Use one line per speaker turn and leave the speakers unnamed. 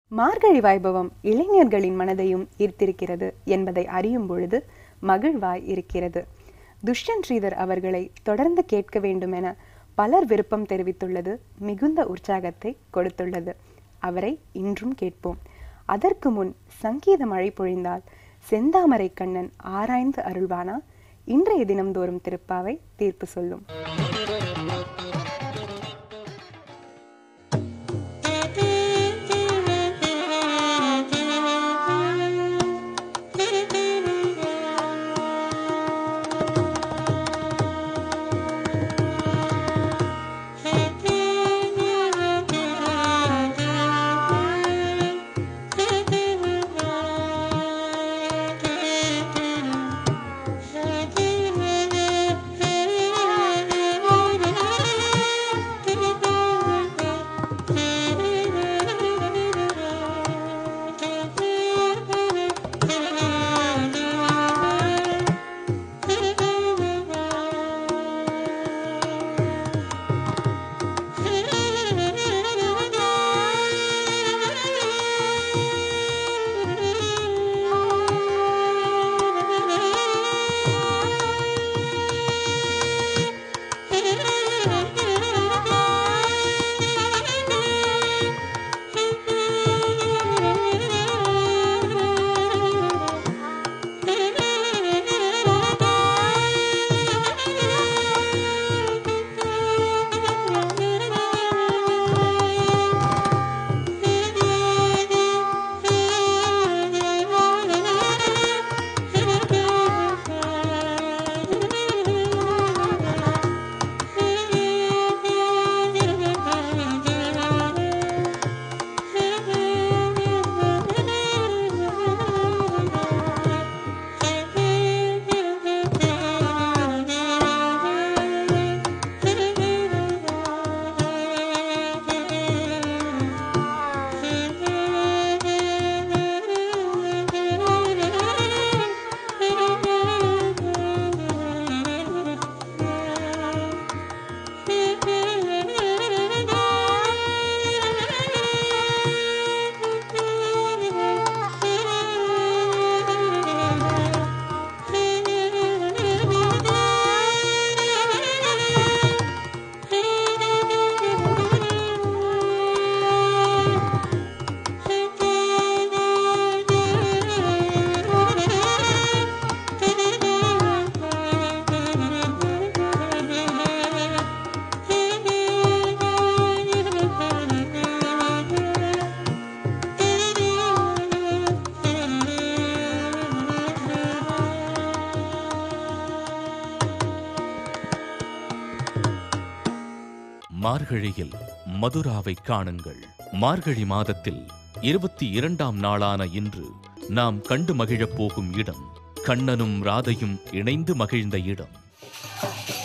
மார்கழி வைபவம் இளைஞர்களின் மனதையும் ஈர்த்திருக்கிறது என்பதை அறியும் பொழுது மகிழ்வாய் இருக்கிறது துஷ்யந்த் ஸ்ரீதர் அவர்களை தொடர்ந்து கேட்க வேண்டுமென பலர் விருப்பம் தெரிவித்துள்ளது மிகுந்த உற்சாகத்தை கொடுத்துள்ளது அவரை இன்றும் கேட்போம் அதற்கு முன் சங்கீத மழை பொழிந்தால் செந்தாமரை கண்ணன் ஆராய்ந்து அருள்வானா இன்றைய தினம்தோறும் திருப்பாவை தீர்ப்பு சொல்லும்
மார்கழியில் மதுராவை காணுங்கள் மார்கழி மாதத்தில் இருபத்தி இரண்டாம் நாளான இன்று நாம் கண்டு மகிழப் போகும் இடம் கண்ணனும் ராதையும் இணைந்து மகிழ்ந்த இடம்